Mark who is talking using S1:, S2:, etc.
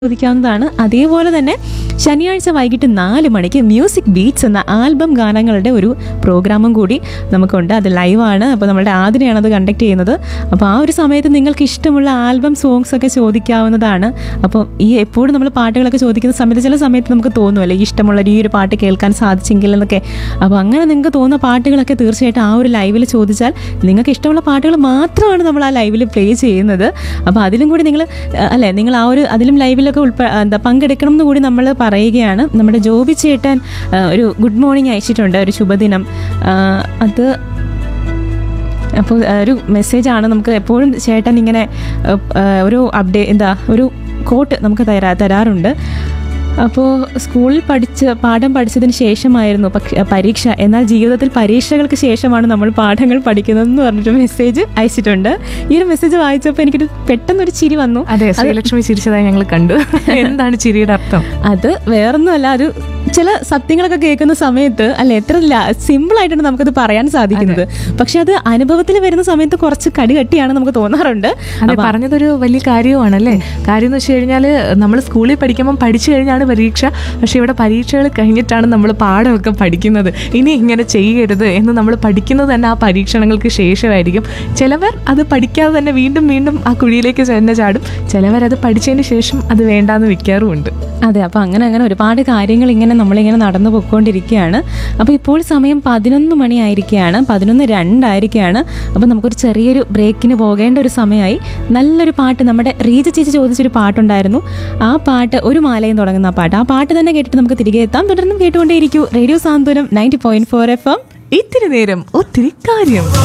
S1: ചോദിക്കാവുന്നതാണ് അതേപോലെ തന്നെ ശനിയാഴ്ച വൈകിട്ട് നാല് മണിക്ക് മ്യൂസിക് ബീറ്റ്സ് എന്ന ആൽബം ഗാനങ്ങളുടെ ഒരു പ്രോഗ്രാമും കൂടി നമുക്കുണ്ട് അത് ലൈവാണ് അപ്പോൾ നമ്മുടെ ആതിരയാണ് അത് കണ്ടക്ട് ചെയ്യുന്നത് അപ്പോൾ ആ ഒരു സമയത്ത് നിങ്ങൾക്ക് ഇഷ്ടമുള്ള ആൽബം സോങ്സ് ഒക്കെ ചോദിക്കാവുന്നതാണ് അപ്പോൾ ഈ എപ്പോഴും നമ്മൾ പാട്ടുകളൊക്കെ ചോദിക്കുന്ന സമയത്ത് ചില സമയത്ത് നമുക്ക് തോന്നുമല്ലേ ഈ ഇഷ്ടമുള്ള ഈ ഒരു പാട്ട് കേൾക്കാൻ സാധിച്ചെങ്കിൽ എന്നൊക്കെ അപ്പോൾ അങ്ങനെ നിങ്ങൾക്ക് തോന്നുന്ന പാട്ടുകളൊക്കെ തീർച്ചയായിട്ടും ആ ഒരു ലൈവിൽ ചോദിച്ചാൽ നിങ്ങൾക്ക് ഇഷ്ടമുള്ള പാട്ടുകൾ മാത്രമാണ് നമ്മൾ ആ ലൈവിൽ പ്ലേ ചെയ്യുന്നത് അപ്പോൾ അതിലും കൂടി നിങ്ങൾ അല്ലേ നിങ്ങൾ ആ ഒരു അതിലും ലൈവിലൊക്കെ ഉൾപ്പെ എന്താ പങ്കെടുക്കണം എന്ന് കൂടി നമ്മൾ പറയുകയാണ് നമ്മുടെ ജോബി ചേട്ടൻ ആ, ഒരു ഗുഡ് മോർണിംഗ് അയച്ചിട്ടുണ്ട് ഒരു ശുഭദിനം ആ, അത് അപ്പോൾ ആ, ഒരു മെസ്സേജാണ് നമുക്ക് എപ്പോഴും ചേട്ടൻ ഇങ്ങനെ ആ, ആ, ഒരു അപ്ഡേ എന്താ ഒരു കോട്ട് നമുക്ക് തരാ തരാറുണ്ട് അപ്പോൾ സ്കൂളിൽ പഠിച്ച് പാഠം പഠിച്ചതിന് ശേഷമായിരുന്നു പക്ഷേ പരീക്ഷ എന്നാൽ ജീവിതത്തിൽ പരീക്ഷകൾക്ക് ശേഷമാണ് നമ്മൾ പാഠങ്ങൾ പഠിക്കുന്നതെന്ന് പറഞ്ഞിട്ട് മെസ്സേജ് അയച്ചിട്ടുണ്ട് ഈ ഒരു മെസ്സേജ് വായിച്ചപ്പോൾ എനിക്കൊരു പെട്ടെന്നൊരു ചിരി വന്നു
S2: അതെ ശ്രീലക്ഷ്മി ചിരിച്ചതായി ഞങ്ങൾ കണ്ടു എന്താണ് ചിരിയുടെ അർത്ഥം
S1: അത് വേറൊന്നുമല്ല ഒരു ചില സത്യങ്ങളൊക്കെ കേൾക്കുന്ന സമയത്ത് അല്ലെ എത്ര സിമ്പിൾ ആയിട്ടാണ് നമുക്കത് പറയാൻ സാധിക്കുന്നത് പക്ഷെ അത് അനുഭവത്തിൽ വരുന്ന സമയത്ത് കുറച്ച് കടികട്ടിയാണ് നമുക്ക് തോന്നാറുണ്ട്
S2: അതെ പറഞ്ഞതൊരു വലിയ കാര്യവുമാണ് അല്ലേ കാര്യം എന്ന് വെച്ച് കഴിഞ്ഞാൽ നമ്മൾ സ്കൂളിൽ പഠിക്കുമ്പോൾ പഠിച്ചു കഴിഞ്ഞാണ് പരീക്ഷ പക്ഷെ ഇവിടെ പരീക്ഷകൾ കഴിഞ്ഞിട്ടാണ് നമ്മൾ പാഠമൊക്കെ പഠിക്കുന്നത് ഇനി ഇങ്ങനെ ചെയ്യരുത് എന്ന് നമ്മൾ പഠിക്കുന്നത് തന്നെ ആ പരീക്ഷണങ്ങൾക്ക് ശേഷമായിരിക്കും ചിലവർ അത് പഠിക്കാതെ തന്നെ വീണ്ടും വീണ്ടും ആ കുഴിയിലേക്ക് തന്നെ ചാടും ചിലവർ അത് പഠിച്ചതിന് ശേഷം അത് വേണ്ടാന്ന് വെക്കാറുമുണ്ട്
S1: അതെ അപ്പോൾ അങ്ങനെ അങ്ങനെ ഒരുപാട് കാര്യങ്ങൾ ഇങ്ങനെ നമ്മളിങ്ങനെ നടന്നു പോയിക്കൊണ്ടിരിക്കുകയാണ് അപ്പോൾ ഇപ്പോൾ സമയം പതിനൊന്ന് മണി ആയിരിക്കുകയാണ് പതിനൊന്ന് രണ്ടായിരിക്കുകയാണ് അപ്പോൾ നമുക്കൊരു ചെറിയൊരു ബ്രേക്കിന് പോകേണ്ട ഒരു സമയമായി നല്ലൊരു പാട്ട് നമ്മുടെ റീജ ചേച്ചി ചോദിച്ചൊരു പാട്ടുണ്ടായിരുന്നു ആ പാട്ട് ഒരു മാലയും തുടങ്ങുന്ന ആ പാട്ട് ആ പാട്ട് തന്നെ കേട്ടിട്ട് നമുക്ക് തിരികെ എത്താം തുടർന്നും കേട്ടുകൊണ്ടേയിരിക്കൂ radio Santhwanam ninety point four F M
S2: ഇത്തിരി നേരം ഒത്തിരി കാര്യം